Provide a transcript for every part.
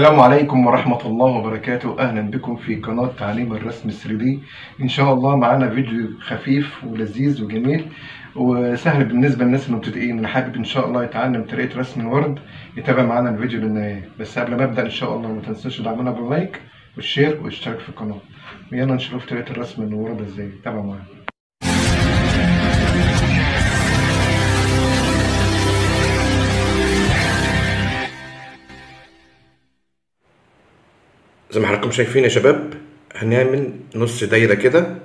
السلام عليكم ورحمة الله وبركاته أهلا بكم في قناة تعليم الرسم 3 دي إن شاء الله معانا فيديو خفيف ولذيذ وجميل وسهل بالنسبة للناس المبتدئين اللي حابب إن شاء الله يتعلم طريقة رسم الورد يتابع معانا الفيديو للنهاية بس قبل ما أبدأ إن شاء الله ما تنسوش تدعمونا باللايك والشير والاشتراك في القناة ويلا نشوف طريقة الرسم الورد إزاي تابعوا معانا زي ما حضراتكم شايفين يا شباب هنعمل نص دايرة كده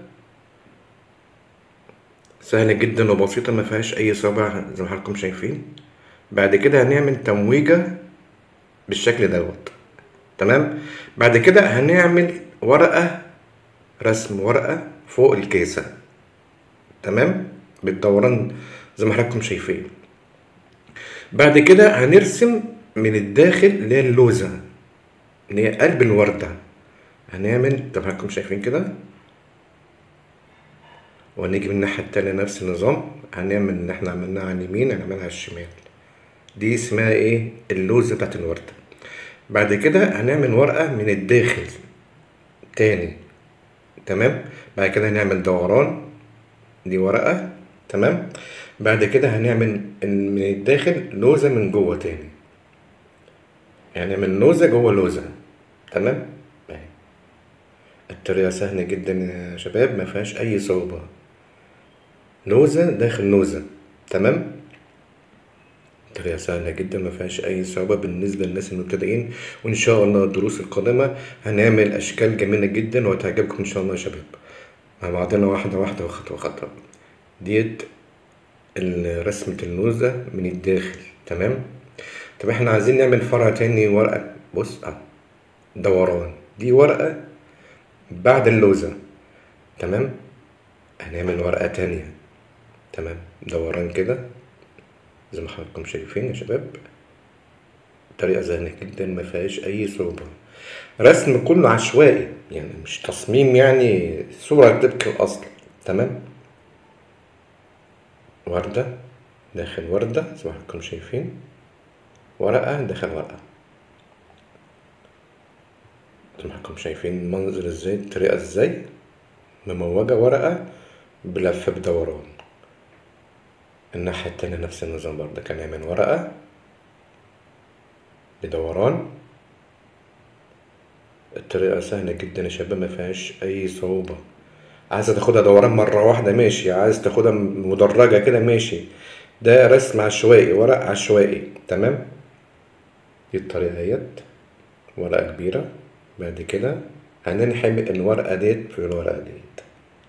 سهلة جدا وبسيطة ما فيهاش أي صابع زي ما حضراتكم شايفين بعد كده هنعمل تمويجة بالشكل دوت تمام بعد كده هنعمل ورقة رسم ورقة فوق الكيسة تمام بالدوران زي ما حضراتكم شايفين بعد كده هنرسم من الداخل اللي هي اللوزة اللي هي قلب الوردة هنعمل طب حضراتكم شايفين كده ونيجي من الناحية التانية نفس النظام هنعمل اللي احنا عملناه على اليمين هنعملها على الشمال دي اسمها ايه اللوزة بتاعت الوردة بعد كده هنعمل ورقة من الداخل تاني تمام بعد كده هنعمل دوران دي ورقة تمام بعد كده هنعمل من الداخل لوزة من جوه تاني يعني من لوزة جوه لوزة تمام اهي الطريقة سهلة جدا يا شباب ما فيهاش أي صعوبة لوزة داخل لوزة تمام طريقة سهلة جدا ما فيهاش أي صعوبة بالنسبة للناس المبتدئين وإن شاء الله الدروس القادمة هنعمل أشكال جميلة جدا وهتعجبكم إن شاء الله يا شباب مع بعضنا واحدة واحدة وخطوة خطوة ديت رسمة اللوزة من الداخل تمام طب احنا عايزين نعمل فرع تاني ورقة بص اه دوران دي ورقة بعد اللوزة تمام هنعمل ورقة تانية تمام دوران كده زي ما حضراتكم شايفين يا شباب طريقة سهلة جدا ما فيهاش أي صعوبة رسم كله عشوائي يعني مش تصميم يعني صورة طبق الأصل تمام وردة داخل وردة زي ما حضراتكم شايفين ورقة داخل ورقة زي ما حضراتكم شايفين المنظر ازاي الطريقة ازاي مموجة ورقة بلفة بدوران الناحية التانية نفس النظام برضه كان يعمل ورقة بدوران الطريقة سهلة جدا يا شباب ما فيهاش أي صعوبة عايز تاخدها دوران مرة واحدة ماشي عايز تاخدها مدرجة كده ماشي ده رسم عشوائي ورق عشوائي تمام دي الطريقة ديت ورقة كبيرة بعد كده هننحم الورقة ديت في الورقة ديت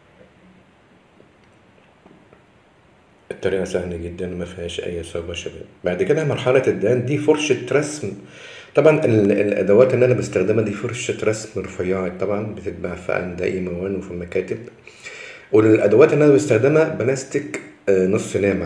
الطريقة سهلة جدا ما فيهاش أي صعوبة يا شباب بعد كده مرحلة الدهان دي فرشة رسم طبعا الأدوات اللي أنا بستخدمها دي فرشة رسم رفيعة طبعا بتتباع في عند أي موان وفي المكاتب والأدوات اللي أنا بستخدمها بلاستيك نص نامع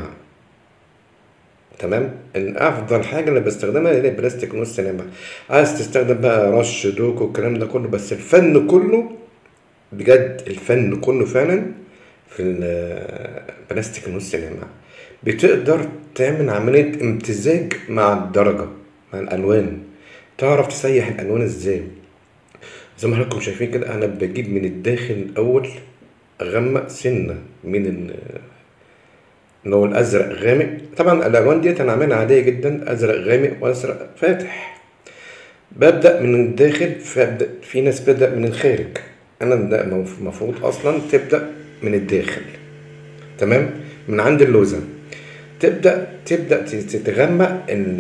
تمام ان افضل حاجه اللي بستخدمها هي البلاستيك نص نامع عايز تستخدم بقى رش دوك والكلام ده كله بس الفن كله بجد الفن كله فعلا في البلاستيك نص نامع بتقدر تعمل عمليه امتزاج مع الدرجه مع الالوان تعرف تسيح الالوان ازاي زي ما حضراتكم شايفين كده انا بجيب من الداخل الاول اغمق سنه من اللي هو الازرق غامق طبعا الالوان ديت انا عاملها عاديه جدا ازرق غامق وازرق فاتح ببدا من الداخل فابدا في ناس بتبدا من الخارج انا المفروض اصلا تبدا من الداخل تمام من عند اللوزه تبدا تبدا تتغمق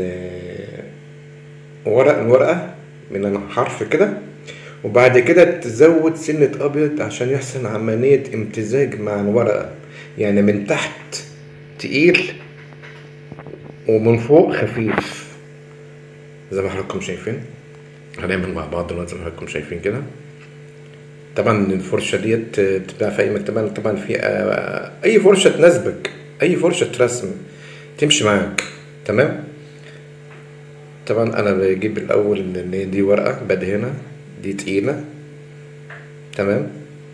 ورق الورقه من الحرف كده وبعد كده تزود سنة أبيض عشان يحصل عملية امتزاج مع الورقة يعني من تحت تقيل ومن فوق خفيف زي ما حضراتكم شايفين هنعمل مع بعض دلوقتي زي ما حضراتكم شايفين كده طبعا الفرشة ديت بتتباع في أي مكتبة طبعا في أي فرشة تناسبك أي فرشة رسم تمشي معاك تمام طبعا أنا بجيب الأول إن دي ورقة بدهنها دي تقيلة تمام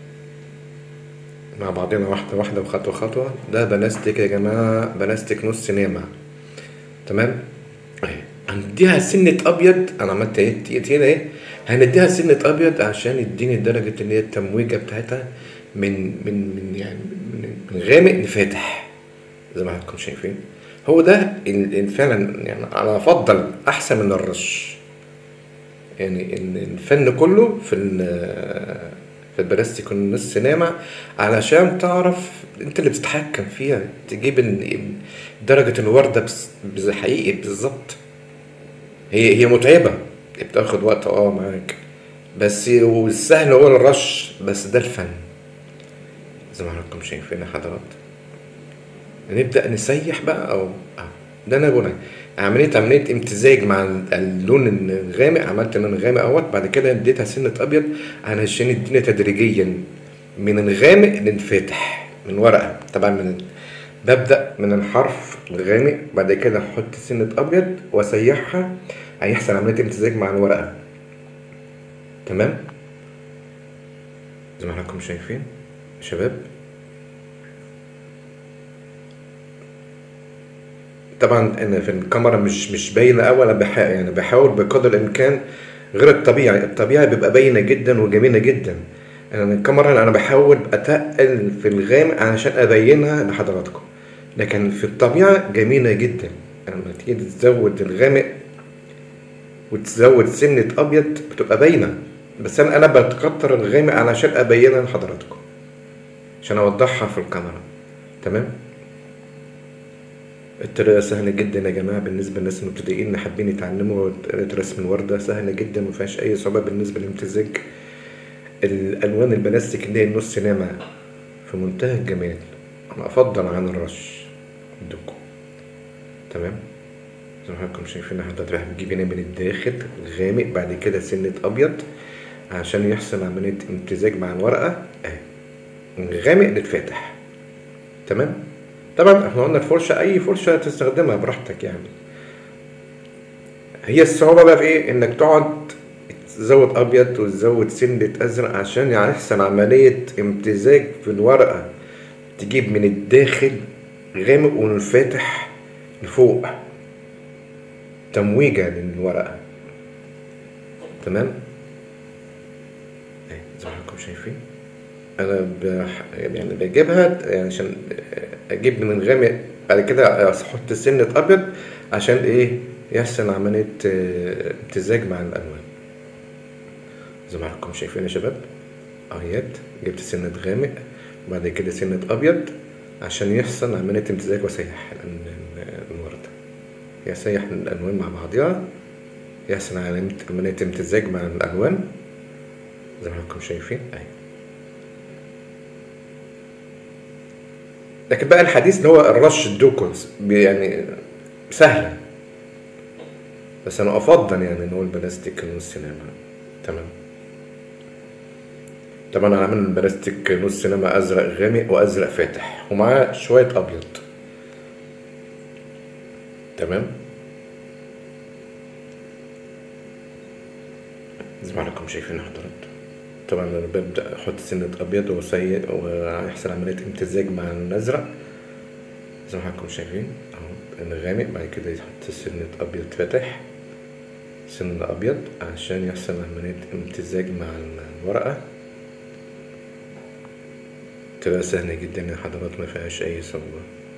مع بعضنا واحدة واحدة وخطوة خطوة ده بلاستيك يا جماعة بلاستيك نص نامع تمام اهي هنديها سنة أبيض أنا عملت إيه تقيت هنا إيه هنديها سنة أبيض عشان يديني درجة اللي هي التمويجة بتاعتها من من من يعني من, من غامق لفاتح زي ما حضراتكم شايفين هو ده ال- ال- فعلا يعني أنا أفضل أحسن من الرش يعني ال- الفن كله في ال- في البلاستيك والنص ناعمة علشان تعرف انت اللي بتتحكم فيها تجيب ال- ال- درجة الوردة بس بز- حقيقي بالظبط هي هي متعبة بتاخد وقت اه معاك بس والسهل هو الرش بس ده الفن زي ما حضراتكم شايفين يا حضرات نبدأ نسيح بقى او اه ده انا بقول عملية عملية امتزاج مع ال- اللون الغامق عملت لون غامق اهوت بعد كده اديتها سنة ابيض علشان يدينا تدريجيا من الغامق للفاتح من ورقة طبعا من ببدأ من الحرف الغامق بعد كده احط سنة ابيض واسيحها هيحصل عملية امتزاج مع الورقة تمام زي ما حضراتكم شايفين يا شباب طبعا انا في الكاميرا مش مش باينه قوي انا بحاول يعني بحاول بقدر الامكان غير الطبيعي الطبيعي بيبقى باينه جدا وجميله جدا انا الكاميرا انا بحاول اتقل في الغامق علشان ابينها لحضراتكم لكن في الطبيعه جميله جدا لما تيجي تزود الغامق وتزود سنه ابيض بتبقى باينه بس انا انا بتكتر الغامق علشان ابينها لحضراتكم عشان اوضحها في الكاميرا تمام الطريقة سهلة جدا يا جماعة بالنسبة للناس المبتدئين اللي حابين يتعلموا طريقة رسم الوردة سهلة جدا مفيهاش أي صعوبة بالنسبة للامتزاج الألوان البلاستيك اللي هي النص ناعمة في منتهى الجمال أنا أفضل عن الرش عندكم تمام زي ما حضراتكم شايفين حضرتك راح بتجيب هنا من الداخل الغامق بعد كده سنة أبيض عشان يحصل عملية امتزاج مع الورقة أهي من الغامق للفاتح تمام طبعا احنا قلنا الفرشة أي فرشة تستخدمها براحتك يعني هي الصعوبة بقى في إيه؟ إنك تقعد تزود أبيض وتزود سنة أزرق عشان يحصل عملية امتزاج في الورقة تجيب من الداخل غامق ومن الفاتح لفوق تمويجة للورقة تمام اهي زي ما حضراتكم شايفين انا بح... يعني بجيبها يعني عشان اجيب من الغامق بعد كده احط سنة ابيض عشان ايه يحصل عملية اه، امتزاج مع الالوان زي ما حضراتكم شايفين يا شباب اهيت جبت سنة غامق وبعد كده سنة ابيض عشان يحصل عملية امتزاج واسيح الأن- الوردة يسيح الالوان مع بعضها يحصل عملية عملية امتزاج مع الالوان زي ما حضراتكم شايفين اهي لكن بقى الحديث اللي هو الرش الدوكوز يعني سهلة بس انا افضل يعني ان هو البلاستيك نص ناعمة تمام طبعا انا عامل البلاستيك نص ناعمة ازرق غامق وازرق فاتح ومعاه شوية ابيض تمام زي ما حضراتكم شايفين حضرتك طبعا انا ببدا احط سنه ابيض وسيء وهيحصل عمليه امتزاج مع الازرق زي ما حضراتكم شايفين اهو الغامق بعد كده يحط سنه ابيض فاتح سنه ابيض عشان يحصل عمليه امتزاج مع الورقه تبقى سهلة جدا يا حضرات ما فيهاش أي صعوبة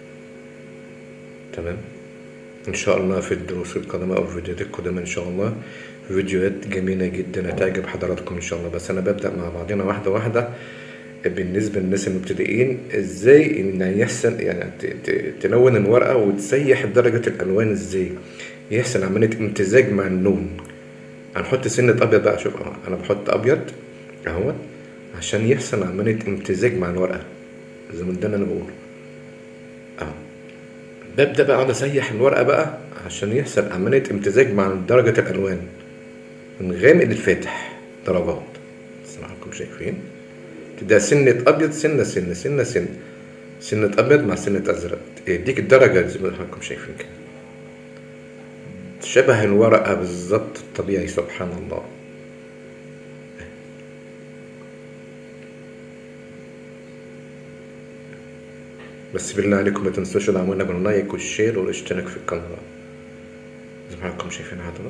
تمام إن شاء الله في الدروس القادمة أو الفيديوهات القادمة إن شاء الله فيديوهات جميلة جدا هتعجب حضراتكم إن شاء الله بس أنا ببدأ مع بعضنا واحدة واحدة بالنسبة للناس المبتدئين إزاي إن يحصل يعني ت- ت- تلون الورقة وتسيح درجة الألوان إزاي يحصل عملية امتزاج مع اللون هنحط سنة أبيض بقى شوف أهو أنا بحط أبيض أهوت عشان يحصل عملية امتزاج مع الورقة زي ما ده اللي أنا بقوله أهو ببدأ بقى أقعد أسيح الورقة بقى عشان يحصل عملية امتزاج مع درجة الألوان من غامق للفاتح درجات بس معاكم شايفين تبدأ سنة أبيض سنة سنة سنة سنة سنة أبيض مع سنة أزرق يديك الدرجة زي ما حضراتكم شايفين كده شبه الورقة بالظبط الطبيعي سبحان الله بس بالله عليكم ما تنسوش دعمونا باللايك والشير والاشتراك في القناة زي ما حضراتكم شايفين حضرات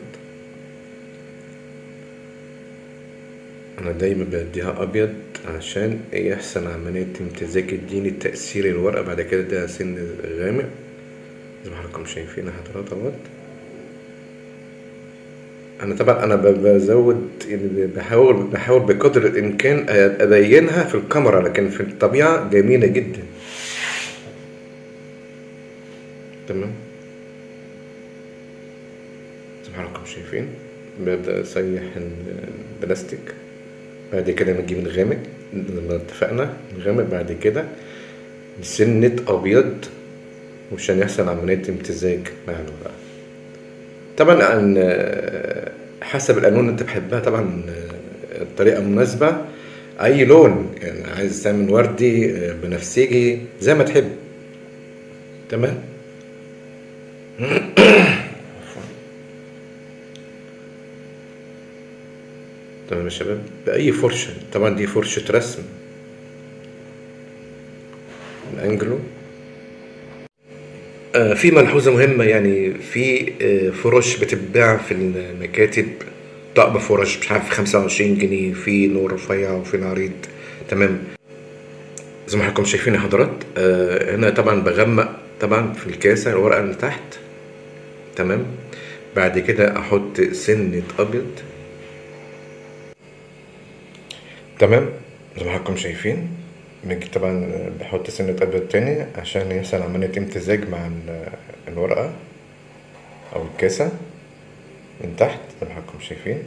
انا دايما بديها ابيض عشان يحصل عملية امتزاج يديني تأثير الورقة بعد كده ده سن غامق زي ما حضراتكم شايفين حضرات اهوت انا طبعا انا ب- بزود يعني بحاول بحاول بقدر الامكان ابينها في الكاميرا لكن في الطبيعة جميلة جدا تمام زي ما حضراتكم شايفين ببدأ أسيح البلاستيك بعد كده بنجيب الغامق زي ما اتفقنا الغامق بعد كده سنة أبيض وعشان يحصل عملية امتزاج مع الورقة طبعا عن حسب الألوان اللي أنت بتحبها طبعا الطريقة مناسبة أي لون يعني عايز تعمل وردي بنفسجي زي ما تحب تمام تمام يا شباب بأي فرشة طبعا دي فرشة رسم الأنجلو آه في ملحوظة مهمة يعني في آه فرش بتتباع في المكاتب طقم فرش مش عارف خمسة وعشرين جنيه في نور رفيع وفي عريض تمام زي ما حضراتكم شايفين يا حضرات آه هنا طبعا بغمق طبعا في الكاسة الورقة اللي تحت تمام بعد كده احط سنة ابيض تمام زي ما حضراتكم شايفين بنجي طبعا بحط سنة ابيض تاني عشان يحصل عملية امتزاج مع ال- الورقة او الكاسة من تحت زي ما حضراتكم شايفين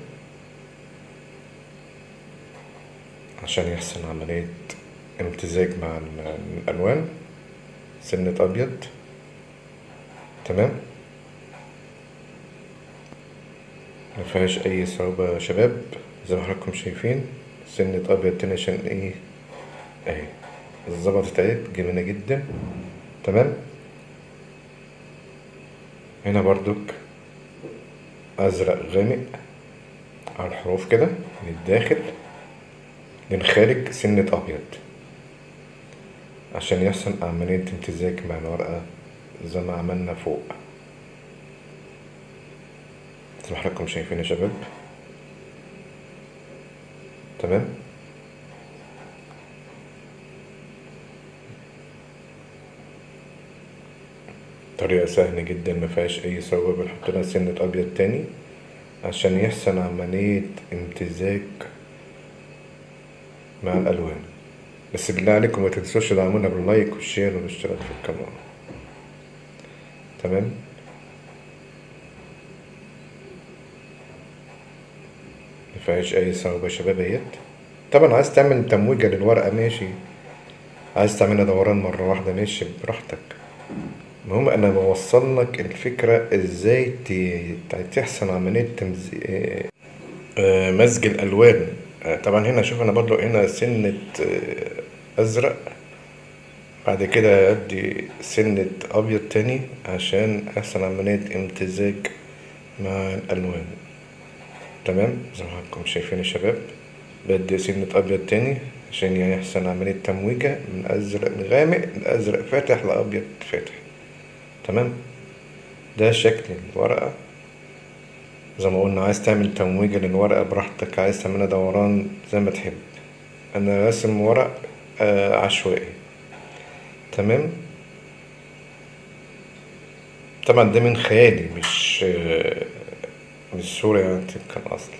عشان يحصل عملية امتزاج مع ال- الألوان سنة أبيض تمام مفيهاش أي صعوبة يا شباب زي ما حضراتكم شايفين سنة أبيض تاني عشان إيه أهي ظبطت اهي جميلة جدا تمام هنا برضك أزرق غامق على الحروف كده من الداخل للخارج سنة أبيض عشان يحصل عملية امتزاج مع الورقة زي ما عملنا فوق زي ما حضراتكم شايفين يا شباب تمام طريقة سهلة جدا ما فيهاش أي صعوبة بنحط لها سنة أبيض تاني عشان يحصل عملية امتزاج مع الألوان بس بالله عليكم ما تنسوش تدعمونا باللايك والشير والاشتراك في القناة تمام ما فيهاش أي صعوبة يا شباب اهيت طبعا عايز تعمل تمويجة للورقة ماشي عايز تعملها دوران مرة واحدة ماشي براحتك المهم انا بوصل لك الفكرة ازاي ت- تحصل عملية تمز... آه، آه، مزج الالوان آه، طبعا هنا شوف انا برضو هنا سنة آه، ازرق بعد كده ادي سنة ابيض تاني عشان يحصل عملية امتزاج مع الالوان تمام زي ما حضراتكم شايفين يا شباب بدي سنة ابيض تاني عشان يعني يحصل عملية تمويجة من ازرق غامق لازرق فاتح لابيض فاتح تمام ده شكل الورقة زي ما قلنا عايز تعمل تمويجة للورقة براحتك عايز تعملها دوران زي ما تحب انا راسم ورق آه عشوائي تمام طبعا ده من خيالي مش آه مش صورة يعني كان اصل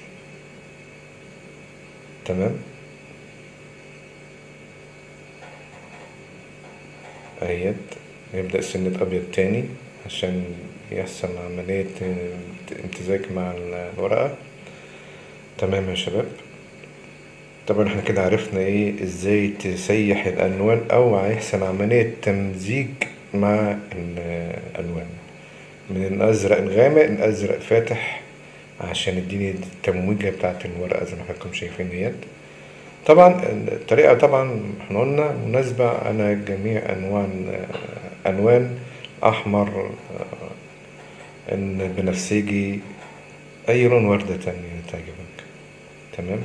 تمام اهيت نبدأ سنة أبيض تاني عشان يحصل عملية امتزاج مع الورقة تمام يا شباب طبعا احنا كده عرفنا ايه ازاي تسيح الألوان أو هيحصل عملية تمزيج مع الألوان من الأزرق الغامق للأزرق فاتح عشان يديني التمويجة بتاعت الورقة زي ما حضراتكم شايفين ديت طبعا الطريقة طبعا احنا قلنا مناسبة على جميع أنواع ألوان أحمر آه، البنفسجي أي لون وردة تانية تعجبك تمام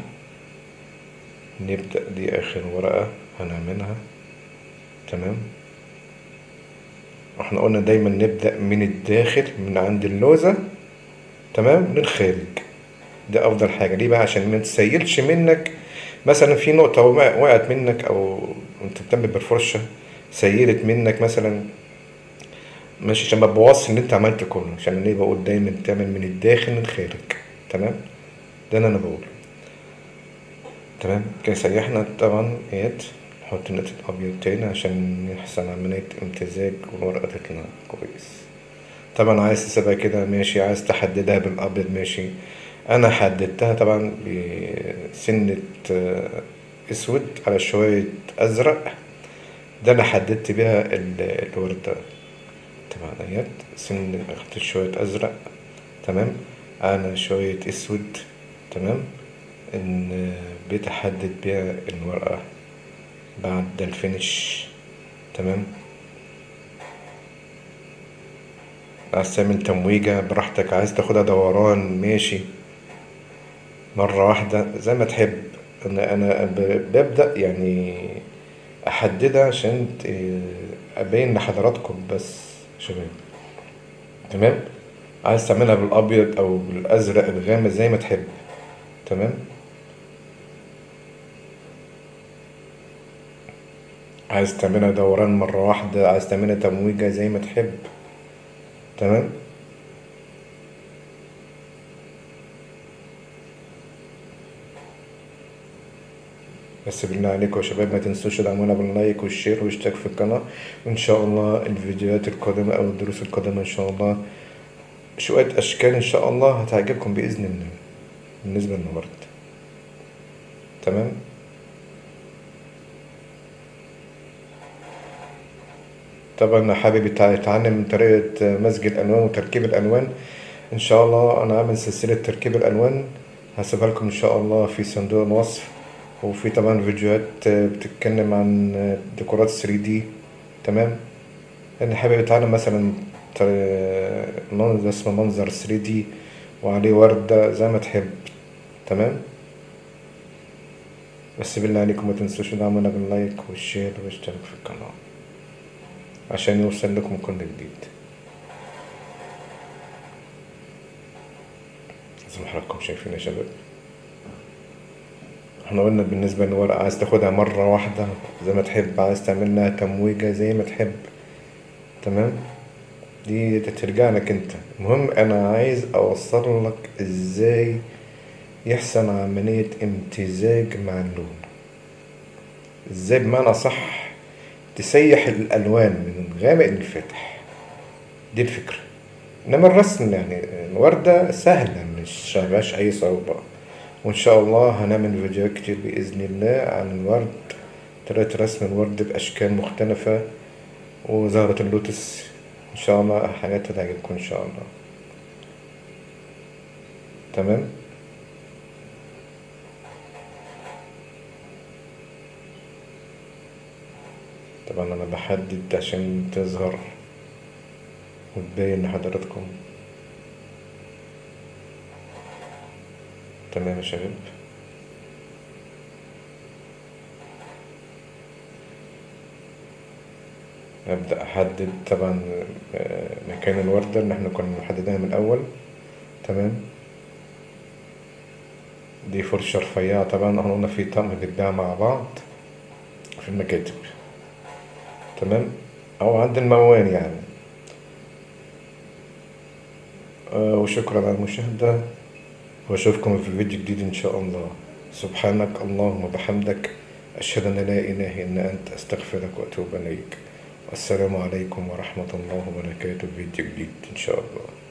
نبدأ دي آخر ورقة هنعملها تمام احنا قلنا دايما نبدأ من الداخل من عند اللوزة تمام للخارج ده افضل حاجه ليه بقى عشان ما تسيلش منك مثلا في نقطه وقع- وقعت منك او انت بتعمل بالفرشه سيلت منك مثلا ماشي عشان ما تبوظش اللي انت عملته كله عشان انا ليه بقول دايما تعمل من الداخل للخارج تمام ده اللي انا بقوله تمام كده سيحنا طبعا ايات نحط نقطة أبيض تاني عشان يحصل عملية امتزاج والورقة تطلع كويس طبعا عايز تسيبها كده ماشي عايز تحددها بالأبيض ماشي أنا حددتها طبعا بسنة آه، أسود على شوية أزرق ده أنا حددت بيها ال- الوردة طبعا اهيت سن أخدت شوية أزرق تمام على شوية أسود تمام إن بتحدد بيها الورقة بعد الفينش تمام عايز تعمل تمويجة براحتك عايز تاخدها دوران ماشي مرة واحدة زي ما تحب أنا أنا ب- ببدأ يعني أحددها عشان ت- أبين لحضراتكم بس شباب تمام عايز تعملها بالأبيض أو بالأزرق الغامق زي ما تحب تمام عايز تعملها دوران مرة واحدة عايز تعملها تمويجة زي ما تحب تمام بس بالله عليكم يا شباب ما تنسوش تدعمونا باللايك والشير واشتراك في القناة وإن شاء الله الفيديوهات القادمة أو الدروس القادمة إن شاء الله شوية أشكال إن شاء الله هتعجبكم بإذن الله بالنسبة للورد تمام طبعا حابب يتع- يتعلم من طريقة مزج الألوان وتركيب الألوان إن شاء الله أنا عامل سلسلة تركيب الألوان هسيبها لكم إن شاء الله في صندوق الوصف وفي طبعا فيديوهات بتتكلم عن ديكورات 3D تمام اللي حابب يتعلم مثلا ط- منظر اسمه منظر 3D وعليه وردة زي ما تحب تمام بس بالله عليكم ما تنسوش تدعمونا باللايك والشير والاشتراك في القناة عشان يوصل لكم كل جديد زي ما حضراتكم شايفين يا شباب احنا قلنا بالنسبة للورقة عايز تاخدها مرة واحدة زي ما تحب عايز تعملها تمويجة زي ما تحب تمام دي ترجع لك انت المهم انا عايز اوصل لك ازاي يحصل عملية امتزاج مع اللون ازاي بمعنى صح تسيح الالوان من الغامق للفاتح دي الفكرة انما الرسم يعني الوردة سهلة مش مفيهاش اي صعوبة وان شاء الله هنعمل فيديوهات كتير باذن الله عن الورد طريقة رسم الورد باشكال مختلفة وزهرة اللوتس ان شاء الله حاجات هتعجبكم ان شاء الله تمام طبعا انا بحدد عشان تظهر وتبين لحضراتكم تمام يا شباب أبدأ أحدد طبعا آه، مكان الوردة اللي احنا كنا محددينها من الأول تمام دي فرشة رفيعة طبعا احنا قلنا في طقم بيتباع مع بعض في المكاتب تمام أو عند الموال يعني آه، وشكرا على المشاهدة وأشوفكم في فيديو جديد إن شاء الله سبحانك اللهم وبحمدك أشهد أن لا إله إلا أنت أستغفرك وأتوب إليك والسلام عليكم ورحمة الله وبركاته في فيديو جديد إن شاء الله